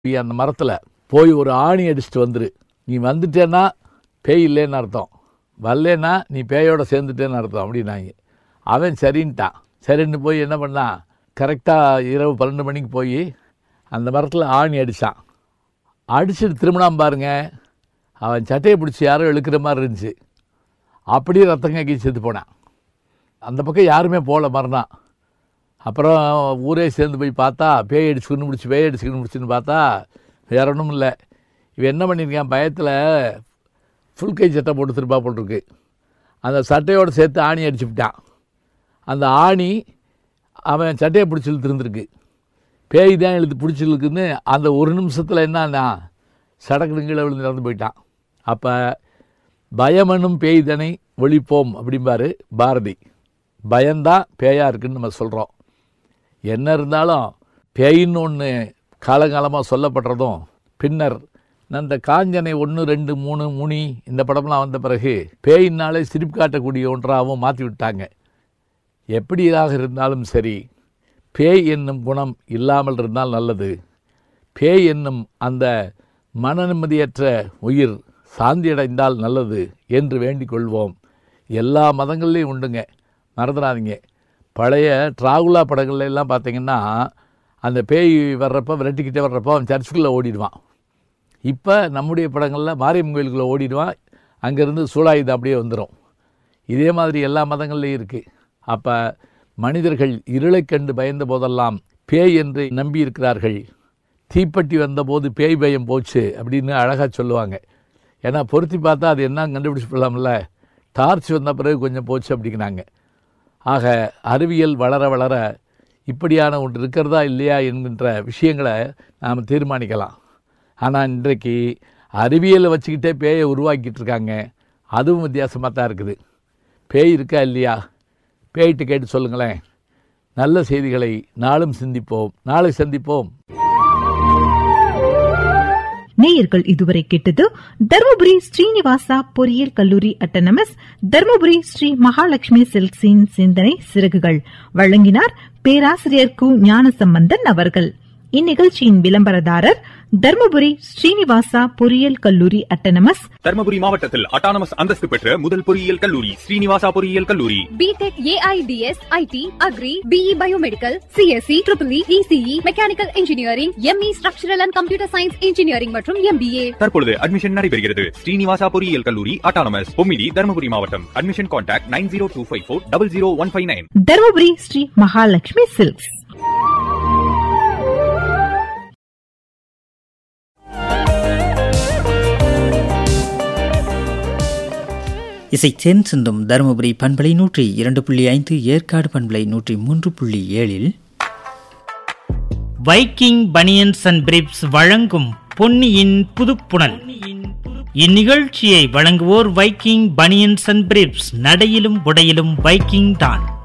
நீ அந்த மரத்தில் போய் ஒரு ஆணி அடிச்சுட்டு வந்துரு நீ வந்துட்டேன்னா பேய் இல்லைன்னு அர்த்தம் வரலன்னா நீ பேயோட சேர்ந்துட்டேன்னு அர்த்தம் அப்படின்னாங்க அவன் சரின்ட்டான் சரின்னு போய் என்ன பண்ணான் கரெக்டாக இரவு பன்னெண்டு மணிக்கு போய் அந்த மரத்தில் ஆணி அடித்தான் அடிச்சுட்டு திரும்பினான் பாருங்க அவன் சட்டையை பிடிச்சி யாரோ இழுக்கிற மாதிரி இருந்துச்சு அப்படியே ரத்தம் கக்கி செத்து போனான் அந்த பக்கம் யாருமே போகல மறுநாள் அப்புறம் ஊரே சேர்ந்து போய் பார்த்தா பேய் அடிச்சுக்கணும் முடிச்சு பேய் அடிச்சுக்கணும் முடிச்சுன்னு பார்த்தா வேற ஒன்றும் இல்லை இவன் என்ன பண்ணியிருக்கான் பயத்தில் ஃபுல் கை சட்டை போட்டு திருப்பா போட்டிருக்கு அந்த சட்டையோடு சேர்த்து ஆணி அடிச்சு விட்டான் அந்த ஆணி அவன் சட்டையை பிடிச்சி இழுத்துருந்துருக்கு பேய் தான் இழுத்து பிடிச்சி இழுக்குன்னு அந்த ஒரு நிமிஷத்தில் என்னன்னா சடக்கு கீழே விழுந்து நடந்து போயிட்டான் அப்போ பயமனும் பேய்தனை ஒழிப்போம் அப்படிம்பாரு பாரதி பயம்தான் பேயா இருக்குன்னு நம்ம சொல்கிறோம் என்ன இருந்தாலும் பேயின்னு ஒன்று காலங்காலமாக சொல்லப்படுறதும் பின்னர் அந்த காஞ்சனை ஒன்று ரெண்டு மூணு முனி இந்த படம்லாம் வந்த பிறகு பேயினாலே சிரிப்பு காட்டக்கூடிய ஒன்றாகவும் மாற்றி விட்டாங்க எப்படியாக இருந்தாலும் சரி பேய் என்னும் குணம் இல்லாமல் இருந்தால் நல்லது பேய் என்னும் அந்த மன நிம்மதியற்ற உயிர் சாந்தியடைந்தால் நல்லது என்று வேண்டிக் கொள்வோம் எல்லா மதங்கள்லேயும் உண்டுங்க மறந்துடாதீங்க பழைய டிராகுலா படங்கள்ல எல்லாம் பார்த்தீங்கன்னா அந்த பேய் வர்றப்ப விரட்டிக்கிட்டே வர்றப்போ அவன் சர்ச்சுக்குள்ளே ஓடிடுவான் இப்போ நம்முடைய படங்களில் மாரியம்மன் கோயிலுக்குள்ளே ஓடிடுவான் அங்கேருந்து சூழாயுதம் அப்படியே வந்துடும் இதே மாதிரி எல்லா மதங்கள்லேயும் இருக்குது அப்போ மனிதர்கள் இருளைக் கண்டு பயந்த போதெல்லாம் பேய் என்று நம்பி இருக்கிறார்கள் தீப்பெட்டி வந்தபோது பேய் பயம் போச்சு அப்படின்னு அழகாக சொல்லுவாங்க ஏன்னா பொருத்தி பார்த்தா அது என்ன கண்டுபிடிச்சு போடலாம்ல டார்ச் வந்த பிறகு கொஞ்சம் போச்சு அப்படிங்கிறாங்க ஆக அறிவியல் வளர வளர இப்படியான ஒன்று இருக்கிறதா இல்லையா என்கின்ற விஷயங்களை நாம் தீர்மானிக்கலாம் ஆனால் இன்றைக்கு அறிவியலை வச்சுக்கிட்டே பேயை உருவாக்கிட்டு இருக்காங்க அதுவும் வித்தியாசமாக தான் இருக்குது பேய் இருக்கா இல்லையா பேய்கிட்ட கேட்டு சொல்லுங்களேன் நல்ல செய்திகளை நாளும் சிந்திப்போம் நாளை சந்திப்போம் நேயர்கள் இதுவரை கேட்டது தருமபுரி ஸ்ரீனிவாசா பொறியியல் கல்லூரி அட்டனமஸ் தருமபுரி ஸ்ரீ மகாலட்சுமி சில்க்ஸின் சிந்தனை சிறகுகள் வழங்கினார் பேராசிரியர் கு ஞானசம்பந்தன் அவர்கள் இந்நிகழ்ச்சியின் விளம்பரதாரர் தருமபுரி ஸ்ரீனிவாசா பொறியியல் கல்லூரி அட்டனமஸ் தர்மபுரி மாவட்டத்தில் அட்டானமஸ் அந்தஸ்து பெற்ற முதல் பொறியியல் கல்லூரி ஸ்ரீனிவாசா பொறியியல் கல்லூரி BTech AIDS IT agri BE biomedical CSC triple ECE mechanical engineering ME structural and computer science engineering மற்றும் எம்பிஏ தற்பொழுது அட்மிஷன் நடைபெறுகிறது ஸ்ரீனிவாசா பொறியியல் கல்லூரி அட்டானமஸ் பொமிடி தர்மபுரி மாவட்டம் admission contact nine zero two five four double zero one five nine Dharmapuri Sri Mahalakshmi silks இசைச்சேன் சிந்தும் தருமபுரி பண்பலை நூற்றி இரண்டு புள்ளி ஐந்து ஏற்காடு பண்பலை நூற்றி மூன்று புள்ளி ஏழில் வைக்கிங் பனியன்ஸ் அண்ட் பிரிப்ஸ் வழங்கும் பொன்னியின் புதுப்புணல் இந்நிகழ்ச்சியை வழங்குவோர் வைக்கிங் பனியன்ஸ் அண்ட் பிரிப்ஸ் நடையிலும் உடையிலும் வைக்கிங் தான்